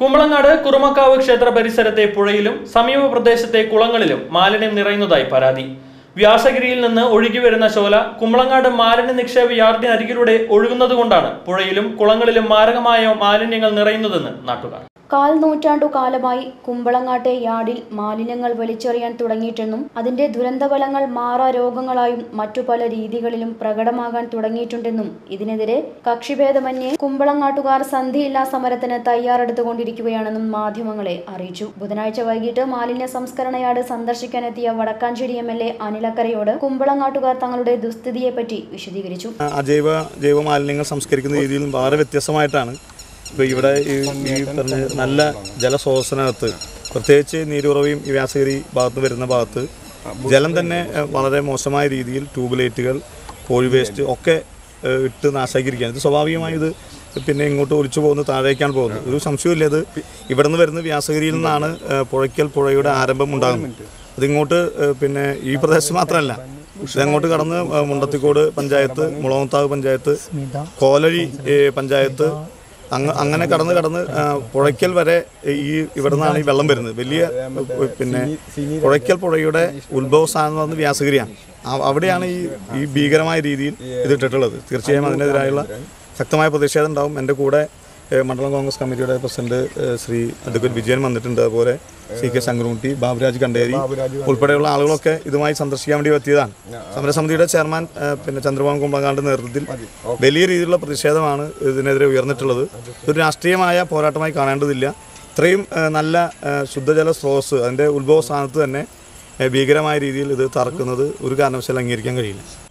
കുമ്പളങ്ങാട് കുറുമക്കാവ് ക്ഷേത്ര പരിസരത്തെ പുഴയിലും സമീപ പ്രദേശത്തെ കുളങ്ങളിലും മാലിന്യം നിറയുന്നതായി പരാതി വ്യാസഗിരിയിൽ നിന്ന് ഒഴുകി വരുന്ന ശോല കുമ്പളങ്ങാട് മാലിന്യ നിക്ഷേപ യാർഡിനരികിലൂടെ ഒഴുകുന്നതുകൊണ്ടാണ് പുഴയിലും കുളങ്ങളിലും മാരകമായ മാലിന്യങ്ങൾ നിറയുന്നതെന്ന് നാട്ടുകാർ കാൽ നൂറ്റാണ്ടു കാലമായി കുമ്പളങ്ങാട്ടെ യാർഡിൽ മാലിന്യങ്ങൾ വലിച്ചെറിയാൻ തുടങ്ങിയിട്ടെന്നും അതിന്റെ ദുരന്തഫലങ്ങൾ മാറാ രോഗങ്ങളായും മറ്റു പല രീതികളിലും പ്രകടമാകാൻ തുടങ്ങിയിട്ടുണ്ടെന്നും ഇതിനെതിരെ കക്ഷിഭേദമന്യേ കുമ്പളങ്ങാട്ടുകാർ സന്ധിയില്ലാ സമരത്തിന് തയ്യാറെടുത്തുകൊണ്ടിരിക്കുകയാണെന്നും മാധ്യമങ്ങളെ അറിയിച്ചു ബുധനാഴ്ച വൈകിട്ട് മാലിന്യ സംസ്കരണ യാർഡ് സന്ദർശിക്കാനെത്തിയ വടക്കാഞ്ചേരി എം എൽ എ അനിലക്കരയോട് കുമ്പളങ്ങാട്ടുകാർ തങ്ങളുടെ ദുസ്ഥിതിയെപ്പറ്റി വിശദീകരിച്ചു അജൈവ ജൈവ മാലിന്യങ്ങൾ സംസ്കരിക്കുന്ന രീതിയിൽ വളരെ വ്യത്യസ്തമായിട്ടാണ് ഇപ്പോൾ ഇവിടെ ഈ ഈ പറഞ്ഞ നല്ല ജലസ്രോതസ്സിനകത്ത് പ്രത്യേകിച്ച് നീരുറവയും ഈ വ്യാസഗിരി ഭാഗത്ത് വരുന്ന ഭാഗത്ത് ജലം തന്നെ ഏഹ്, വളരെ മോശമായ രീതിയിൽ ട്യൂബ് ലൈറ്റുകൾ കോഴി വേസ്റ്റ് ഒക്കെ ഏഹ്, ഇട്ട് നാശാക്കിയിരിക്കുകയാണ് ഇത് സ്വാഭാവികമായി ഇത് പിന്നെ ഇങ്ങോട്ട് ഒലിച്ചു പോകുന്നത് താഴേക്കാണ് പോകുന്നത് ഒരു സംശയമില്ല ഇത് ഇവിടെ നിന്ന് വരുന്ന വ്യാസഗിരിയിൽ നിന്നാണ് ഏഹ്, പുഴയ്ക്കൽ പുഴയുടെ ആരംഭം ഉണ്ടാകുന്നത് അതിങ്ങോട്ട് ഏഹ്, പിന്നെ ഈ പ്രദേശത്ത് മാത്രമല്ല ഇതങ്ങോട്ട് കടന്ന് ഏഹ്, മുണ്ടത്തിക്കോട് പഞ്ചായത്ത് മുളമത്താവ് പഞ്ചായത്ത് കോലഴി ഏഹ്, പഞ്ചായത്ത് അങ്ങ് അങ്ങനെ കടന്ന് കടന്ന് ആ, പുഴയ്ക്കൽ വരെ ഈ ഇവിടെ നിന്നാണ് ഈ വെള്ളം വരുന്നത് വലിയ ഏഹ്, പിന്നെ പുഴയ്ക്കൽ പുഴയുടെ ഉത്ഭവ സ്ഥാനം എന്ന് പറയുന്നത് വ്യാസഗിരിയാണ് ആ- അവിടെയാണ് ഈ ഈ ഭീകരമായ രീതിയിൽ ഇത് ഇട്ടിട്ടുള്ളത് തീർച്ചയായും അതിനെതിരായുള്ള ശക്തമായ പ്രതിഷേധം ഉണ്ടാവും എൻ്റെ കൂടെ ഏഹ്, മണ്ഡലം കോൺഗ്രസ് കമ്മിറ്റിയുടെ പ്രസിഡന്റ് ഏഹ്, ശ്രീ അഡ്വക്കേറ്റ് വിജയൻ വന്നിട്ടുണ്ട് അതുപോലെ സി കെ ശങ്കരൻകുട്ടി ബാബുരാജ് കണ്ടേരി ഉൾപ്പെടെയുള്ള ആളുകളൊക്കെ ഇതുമായി സന്ദർശിക്കാൻ വേണ്ടി എത്തിയതാണ് സമരസമിതിയുടെ ചെയർമാൻ ഏഹ്, പിന്നെ ചന്ദ്രബാബു കുമ്പളങ്ങാണ്ട് നേതൃത്വത്തിൽ വലിയ രീതിയിലുള്ള പ്രതിഷേധമാണ് ഇതിനെതിരെ ഉയർന്നിട്ടുള്ളത് ഇതൊരു രാഷ്ട്രീയമായ പോരാട്ടമായി കാണേണ്ടതില്ല ഇത്രയും ഏഹ്, നല്ല ഏഹ്, ശുദ്ധജല സ്രോതസ് അതിൻ്റെ ഉത്ഭവ സ്ഥാനത്ത് തന്നെ ഏഹ്, ഭീകരമായ രീതിയിൽ ഇത് തറക്കുന്നത് ഒരു കാരണവശാലും അംഗീകരിക്കാൻ കഴിയില്ല